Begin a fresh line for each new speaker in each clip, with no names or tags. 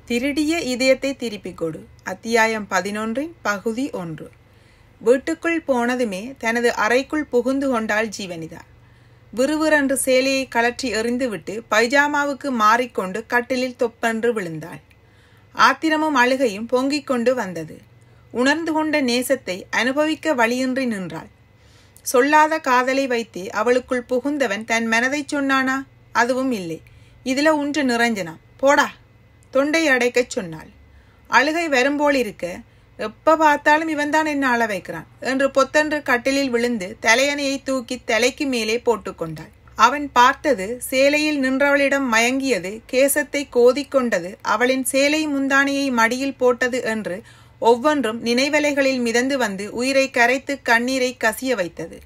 திருடிய இதயத்தை திருப்பிக் கொடு அத்தியாயம் பதினொன்றின் பகுதி ஒன்று வீட்டுக்குள் போனதுமே தனது அறைக்குள் புகுந்து கொண்டாள் ஜீவனிதா விறுவிறென்று சேலையை கலற்றி எறிந்துவிட்டு பைஜாமாவுக்கு மாறிக்கொண்டு கட்டிலில் தொப்பென்று விழுந்தாள் ஆத்திரமும் அழுகையும் பொங்கிக் கொண்டு வந்தது உணர்ந்து கொண்ட நேசத்தை அனுபவிக்க வழியின்றி நின்றாள் சொல்லாத காதலை வைத்தே அவளுக்குள் புகுந்தவன் தன் மனதைச் சொன்னானா அதுவும் இல்லை இதுல உன்று நிரஞ்சனா போடா தொண்டை அடைக்கச் சொன்னாள் அழுகை வரும்போல் இருக்க எப்ப பார்த்தாலும் இவன்தான் என்ன அழ வைக்கிறான் என்று பொத்தென்று கட்டிலில் விழுந்து தலையணையை தூக்கி தலைக்கு மேலே போட்டுக்கொண்டாள் அவன் பார்த்தது சேலையில் நின்றவளிடம் மயங்கியது கேசத்தை கோதிக்கொண்டது அவளின் சேலை முந்தானையை மடியில் போட்டது என்று ஒவ்வொன்றும் நினைவலைகளில் மிதந்து வந்து உயிரை கரைத்து கண்ணீரை கசிய வைத்தது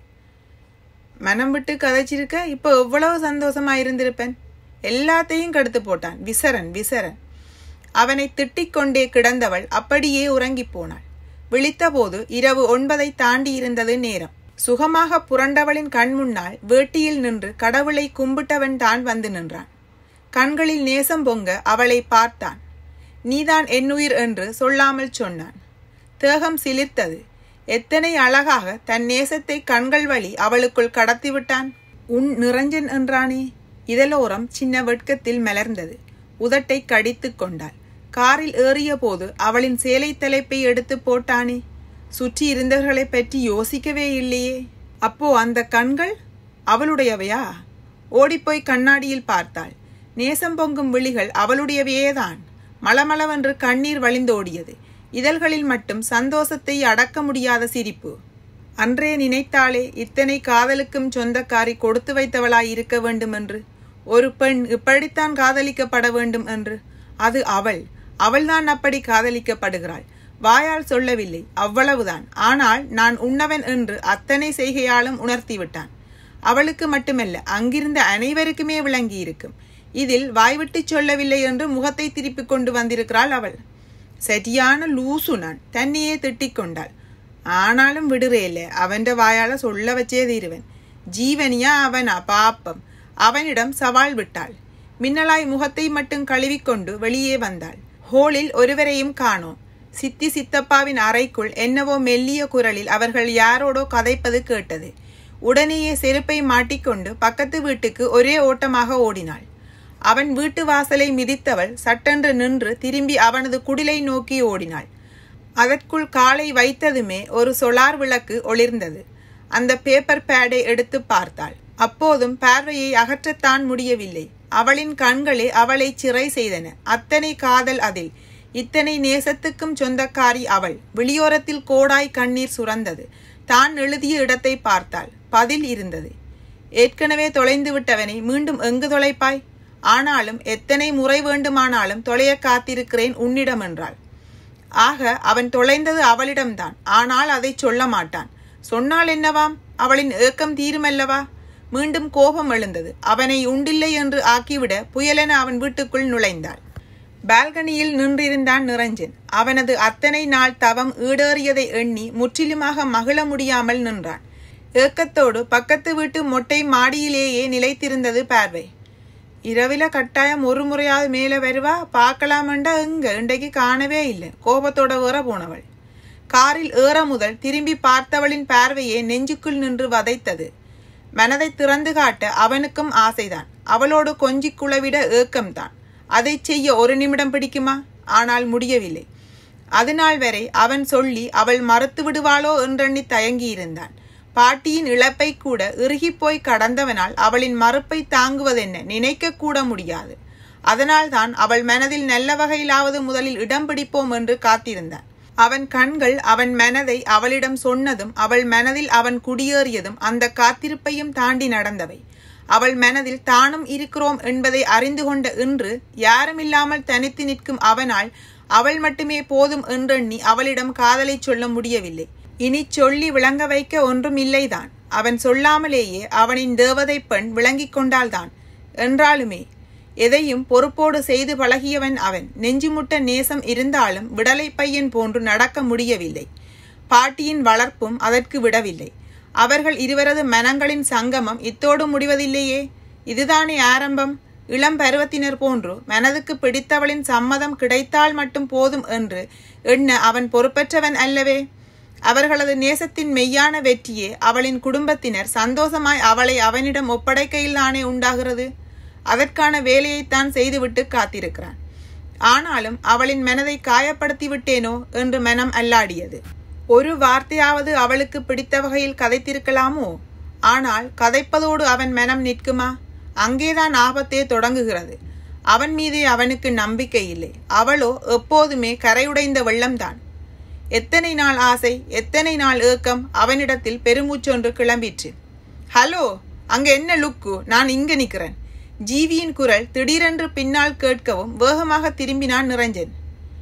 மனம் விட்டு கதைச்சிருக்க இப்போ எவ்வளவு சந்தோஷமா இருந்திருப்பேன் எல்லாத்தையும் கெடுத்து போட்டான் விசரன் விசரன் அவனை திட்டிக் கொண்டே கிடந்தவள் அப்படியே உறங்கிப் போனாள் விழித்தபோது இரவு ஒன்பதை தாண்டி இருந்தது நேரம் சுகமாக புரண்டவளின் கண் முன்னால் வேட்டியில் நின்று கடவுளை கும்பிட்டவன் தான் வந்து நின்றான் கண்களில் நேசம் பொங்க அவளை பார்த்தான் நீதான் என்னுயிர் என்று சொல்லாமல் சொன்னான் தேகம் சிலிர்த்தது எத்தனை அழகாக தன் நேசத்தை கண்கள் வழி அவளுக்குள் கடத்திவிட்டான் உன் நிரஞ்சன் என்றானே இதழோரம் சின்ன வெட்கத்தில் மலர்ந்தது உதட்டை கடித்து கொண்டாள் காரில் ஏறிய போது அவளின் சேலை தலைப்பை எடுத்து போட்டானே சுற்றி இருந்தவர்களை பற்றி யோசிக்கவே இல்லையே அப்போ அந்த கண்கள் அவளுடையவையா ஓடிப்போய் கண்ணாடியில் பார்த்தாள் நேசம் பொங்கும் விழிகள் அவளுடையவையேதான் மளமளவென்று கண்ணீர் வழிந்தோடியது இதழ்களில் மட்டும் சந்தோஷத்தை அடக்க முடியாத சிரிப்பு அன்றே நினைத்தாளே இத்தனை காதலுக்கும் சொந்தக்காரி கொடுத்து வைத்தவளாய் இருக்க வேண்டும் என்று ஒரு பெண் இப்படித்தான் காதலிக்கப்பட வேண்டும் என்று அது அவள் அவள்தான் அப்படி காதலிக்கப்படுகிறாள் வாயால் சொல்லவில்லை அவ்வளவுதான் ஆனால் நான் உண்ணவன் என்று அத்தனை செய்கையாலும் உணர்த்திவிட்டான் அவளுக்கு மட்டுமல்ல அங்கிருந்த அனைவருக்குமே விளங்கி இருக்கும் இதில் வாய்விட்டு சொல்லவில்லை என்று முகத்தை திருப்பிக் கொண்டு வந்திருக்கிறாள் அவள் சரியான லூசு நான் தன்னையே திட்டிக் கொண்டாள் ஆனாலும் விடுறேல அவன்ற வாயால சொல்ல வச்சே தீருவன் ஜீவனியா அவனா பாப்பம் அவனிடம் சவால் விட்டாள் மின்னலாய் முகத்தை மட்டும் கழுவிக்கொண்டு வெளியே வந்தாள் ஹோலில் ஒருவரையும் காணோம் சித்தி சித்தப்பாவின் அறைக்குள் என்னவோ மெல்லிய குரலில் அவர்கள் யாரோடோ கதைப்பது கேட்டது உடனேயே செருப்பை மாட்டிக்கொண்டு பக்கத்து வீட்டுக்கு ஒரே ஓட்டமாக ஓடினாள் அவன் வீட்டு வாசலை மிதித்தவள் சட்டென்று நின்று திரும்பி அவனது குடிலை நோக்கி ஓடினாள் அதற்குள் காலை வைத்ததுமே ஒரு சொலார் விளக்கு ஒளிர்ந்தது அந்த பேப்பர் பேடை எடுத்து பார்த்தாள் அப்போதும் பார்வையை அகற்றத்தான் முடியவில்லை அவளின் கண்களே அவளை சிறை செய்தன அத்தனை காதல் அதில் இத்தனை நேசத்துக்கும் சொந்தக்காரி அவள் வெளியோரத்தில் கோடாய் கண்ணீர் சுரந்தது தான் எழுதிய இடத்தை பார்த்தாள் பதில் இருந்தது ஏற்கனவே தொலைந்து விட்டவனை மீண்டும் எங்கு தொலைப்பாய் ஆனாலும் எத்தனை முறை வேண்டுமானாலும் தொலைய காத்திருக்கிறேன் உன்னிடம் என்றாள் ஆக அவன் தொலைந்தது அவளிடம்தான் ஆனால் அதை சொல்ல மாட்டான் சொன்னால் என்னவாம் அவளின் ஏக்கம் தீருமல்லவா மீண்டும் கோபம் எழுந்தது அவனை உண்டில்லை என்று ஆக்கிவிட புயலென அவன் வீட்டுக்குள் நுழைந்தாள் பால்கனியில் நின்றிருந்தான் நிரஞ்சன் அவனது அத்தனை நாள் தவம் ஈடேறியதை எண்ணி முற்றிலுமாக மகிழ முடியாமல் நின்றான் ஏக்கத்தோடு பக்கத்து வீட்டு மொட்டை மாடியிலேயே நிலைத்திருந்தது பார்வை இரவில கட்டாயம் ஒரு முறையாவது மேலே வருவா பார்க்கலாமண்டா எங்க இன்றைக்கு காணவே இல்லை கோபத்தோட வேற போனவள் காரில் ஏற முதல் திரும்பி பார்த்தவளின் பார்வையே நெஞ்சுக்குள் நின்று வதைத்தது மனதை திறந்து காட்ட அவனுக்கும் ஆசைதான் அவளோடு கொஞ்சி குளவிட ஏக்கம்தான் அதை செய்ய ஒரு நிமிடம் பிடிக்குமா ஆனால் முடியவில்லை அதுநாள் வரை அவன் சொல்லி அவள் மறுத்து விடுவாளோ என்றெண்ணி தயங்கியிருந்தான் பாட்டியின் இழப்பை கூட இறுகிப்போய் கடந்தவனால் அவளின் மறுப்பை தாங்குவதென்ன நினைக்க கூட முடியாது அதனால்தான் அவள் மனதில் நல்ல வகையிலாவது முதலில் இடம் பிடிப்போம் என்று காத்திருந்தான் அவன் கண்கள் அவன் மனதை அவளிடம் சொன்னதும் அவள் மனதில் அவன் குடியேறியதும் அந்த காத்திருப்பையும் தாண்டி நடந்தவை அவள் மனதில் தானும் இருக்கிறோம் என்பதை அறிந்து கொண்ட இன்று யாருமில்லாமல் தனித்து நிற்கும் அவனால் அவள் மட்டுமே போதும் என்றெண்ணி அவளிடம் காதலை சொல்ல முடியவில்லை இனி சொல்லி விளங்க வைக்க ஒன்றும் இல்லைதான் அவன் சொல்லாமலேயே அவனின் தேவதை பெண் விளங்கிக் கொண்டால்தான் என்றாலுமே எதையும் பொறுப்போடு செய்து பழகியவன் அவன் நெஞ்சுமுட்ட நேசம் இருந்தாலும் விடலை பையன் போன்று நடக்க முடியவில்லை பாட்டியின் வளர்ப்பும் அதற்கு விடவில்லை அவர்கள் இருவரது மனங்களின் சங்கமம் இத்தோடு முடிவதில்லையே இதுதானே ஆரம்பம் இளம் பருவத்தினர் போன்று மனதுக்கு பிடித்தவளின் சம்மதம் கிடைத்தால் மட்டும் போதும் என்று எண்ண அவன் பொறுப்பற்றவன் அல்லவே அவர்களது நேசத்தின் மெய்யான வெற்றியே அவளின் குடும்பத்தினர் சந்தோஷமாய் அவளை அவனிடம் ஒப்படைக்கையில்தானே உண்டாகிறது அதற்கான வேலையைத்தான் செய்துவிட்டு காத்திருக்கிறான் ஆனாலும் அவளின் மனதை காயப்படுத்தி விட்டேனோ என்று மனம் அல்லாடியது ஒரு வார்த்தையாவது அவளுக்கு பிடித்த வகையில் கதைத்திருக்கலாமோ ஆனால் கதைப்பதோடு அவன் மனம் நிற்குமா அங்கேதான் ஆபத்தே தொடங்குகிறது அவன் மீதே அவனுக்கு நம்பிக்கை இல்லை அவளோ எப்போதுமே கரையுடைந்த வெள்ளம்தான் எத்தனை நாள் ஆசை எத்தனை நாள் ஏக்கம் அவனிடத்தில் பெருமூச்சொன்று கிளம்பிற்று ஹலோ அங்க என்ன லுக்கு நான் இங்க நிக்கிறேன் ஜீவியின் குரல் திடீரென்று பின்னால் கேட்கவும் வேகமாக திரும்பினான் நிரஞ்சன்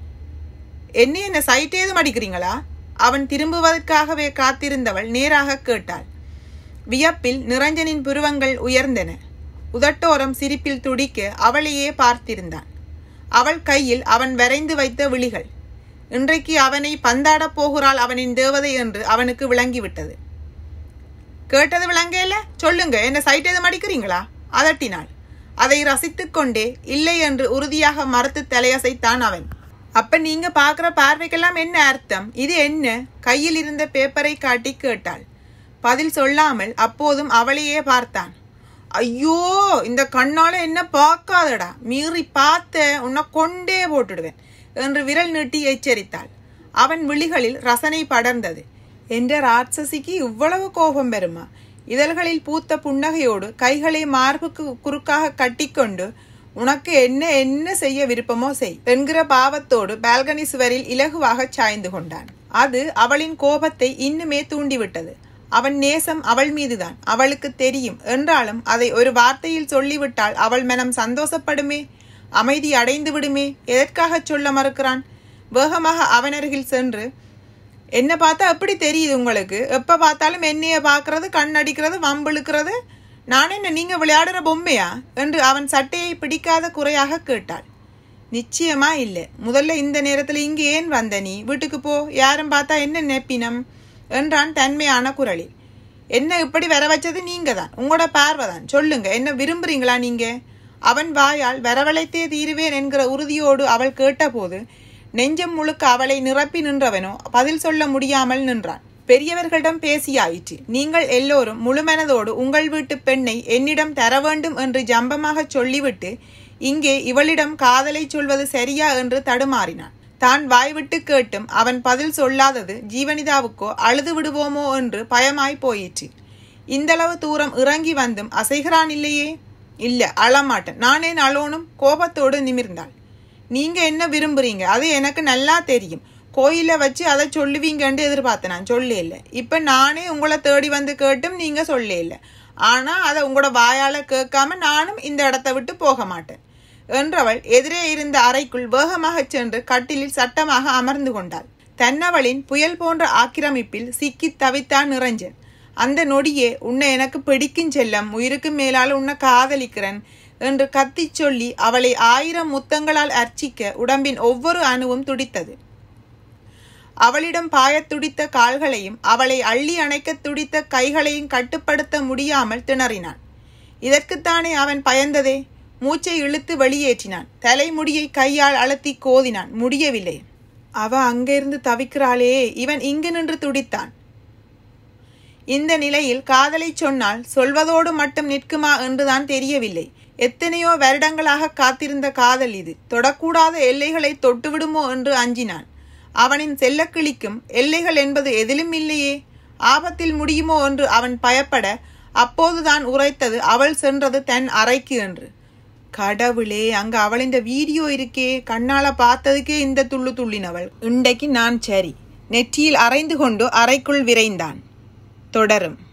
என்ன என்ன சைட் ஏதும் அடிக்கிறீங்களா அவன் திரும்புவதற்காகவே காத்திருந்தவள் நேராக கேட்டாள் வியப்பில் நிரஞ்சனின் புருவங்கள் உயர்ந்தன உதட்டோரம் சிரிப்பில் துடிக்க அவளையே பார்த்திருந்தான் அவள் கையில் அவன் வரைந்து வைத்த விழிகள் இன்றைக்கு அவனை பந்தாடப் போகிறாள் அவனின் தேவதை என்று அவனுக்கு விளங்கிவிட்டது கேட்டது விளங்கல சொல்லுங்க என்ன சைட் எதுவும் அடிக்கிறீங்களா அதட்டினாள் அதை ரசித்துக் கொண்டே இல்லை என்று உறுதியாக மறுத்து தலையசைத்தான் அவன் அப்ப நீங்க பாக்குற பார்வைக்கெல்லாம் என்ன அர்த்தம் இது என்ன கையில் இருந்த பேப்பரை காட்டி கேட்டாள் பதில் சொல்லாமல் அப்போதும் அவளையே பார்த்தான் ஐயோ இந்த கண்ணால என்ன பார்க்காதடா மீறி பார்த்த உன்னை கொண்டே போட்டுடுவேன் என்று விரல் நீட்டி எச்சரித்தாள் அவன் விழிகளில் ரசனை படர்ந்தது என்ற ராட்சசிக்கு இவ்வளவு கோபம் வருமா இதழ்களில் பூத்த புன்னகையோடு கைகளை மார்புக்கு குறுக்காக கட்டிக்கொண்டு உனக்கு என்ன என்ன செய்ய விருப்பமோ செய் என்கிற பாவத்தோடு பால்கனி சுவரில் இலகுவாக சாய்ந்து கொண்டான் அது அவளின் கோபத்தை இன்னுமே தூண்டிவிட்டது அவன் நேசம் அவள் மீதுதான் அவளுக்கு தெரியும் என்றாலும் அதை ஒரு வார்த்தையில் சொல்லிவிட்டால் அவள் மனம் சந்தோஷப்படுமே அமைதி அடைந்து விடுமே எதற்காக சொல்ல மறுக்கிறான் வேகமாக அவனருகில் சென்று என்ன பார்த்தா எப்படி தெரியுது உங்களுக்கு எப்ப பார்த்தாலும் என்னைய பார்க்கறது கண் அடிக்கிறது வம்பிழுக்கிறது நான் என்ன நீங்க விளையாடுற பொம்மையா என்று அவன் சட்டையை பிடிக்காத குறையாக கேட்டாள் நிச்சயமா இல்லை முதல்ல இந்த நேரத்துல இங்க ஏன் வந்த நீ வீட்டுக்கு போ யாரும் பார்த்தா என்ன நெப்பினம் என்றான் தன்மையான குரலில் என்ன இப்படி வர வச்சது நீங்க தான் உங்களோட பார்வை தான் சொல்லுங்க என்ன விரும்புறீங்களா நீங்க அவன் வாயால் வரவழைத்தே தீருவேன் என்கிற உறுதியோடு அவள் கேட்டபோது நெஞ்சம் முழுக்க அவளை நிரப்பி நின்றவனோ பதில் சொல்ல முடியாமல் நின்றான் பெரியவர்களிடம் பேசியாயிற்று நீங்கள் எல்லோரும் முழுமனதோடு உங்கள் வீட்டு பெண்ணை என்னிடம் தர வேண்டும் என்று ஜம்பமாக சொல்லிவிட்டு இங்கே இவளிடம் காதலை சொல்வது சரியா என்று தடுமாறினான் தான் வாய்விட்டு கேட்டும் அவன் பதில் சொல்லாதது ஜீவனிதாவுக்கோ அழுது விடுவோமோ என்று பயமாய் போயிற்று இந்தளவு தூரம் இறங்கி வந்தும் அசைகிறான் இல்லையே இல்ல அழமாட்டேன் நானேன் அலோனும் கோபத்தோடு நிமிர்ந்தாள் நீங்க என்ன விரும்புறீங்க அது எனக்கு நல்லா தெரியும் கோயில வச்சு அதை சொல்லுவீங்கன்னு எதிர்பார்த்தேன் நான் சொல்ல இல்லை இப்ப நானே உங்களை தேடி வந்து கேட்டும் நீங்க சொல்ல இல்லை ஆனா அதை உங்களோட வாயால கேட்காம நானும் இந்த இடத்த விட்டு போக மாட்டேன் என்றவள் எதிரே இருந்த அறைக்குள் வேகமாக சென்று கட்டிலில் சட்டமாக அமர்ந்து கொண்டாள் தன்னவளின் புயல் போன்ற ஆக்கிரமிப்பில் சிக்கி தவித்தான் நிரஞ்சன் அந்த நொடியே உன்னை எனக்கு பிடிக்கும் செல்லம் உயிருக்கு மேலால் உன்னை காதலிக்கிறேன் என்று கத்திச் சொல்லி அவளை ஆயிரம் முத்தங்களால் அர்ச்சிக்க உடம்பின் ஒவ்வொரு அணுவும் துடித்தது அவளிடம் பாயத் துடித்த கால்களையும் அவளை அள்ளி அணைக்கத் துடித்த கைகளையும் கட்டுப்படுத்த முடியாமல் திணறினான் இதற்குத்தானே அவன் பயந்ததே மூச்சை இழுத்து வெளியேற்றினான் தலைமுடியை கையால் அழுத்தி கோதினான் முடியவில்லை அவ அங்கிருந்து தவிக்கிறாளே இவன் இங்கு நின்று துடித்தான் இந்த நிலையில் காதலை சொன்னால் சொல்வதோடு மட்டும் நிற்குமா என்றுதான் தெரியவில்லை எத்தனையோ வருடங்களாக காத்திருந்த காதல் இது தொடக்கூடாத எல்லைகளை தொட்டுவிடுமோ என்று அஞ்சினான் அவனின் செல்லக்கிளிக்கும் எல்லைகள் என்பது எதிலும் இல்லையே ஆபத்தில் முடியுமோ என்று அவன் பயப்பட அப்போதுதான் உரைத்தது அவள் சென்றது தன் அறைக்கு என்று கடவுளே அங்க அவளின் வீடியோ இருக்கே கண்ணால பார்த்ததுக்கே இந்த துள்ளு துள்ளினவள் இன்றைக்கு நான் சரி நெற்றியில் அரைந்து கொண்டு அறைக்குள் விரைந்தான் தொடரும்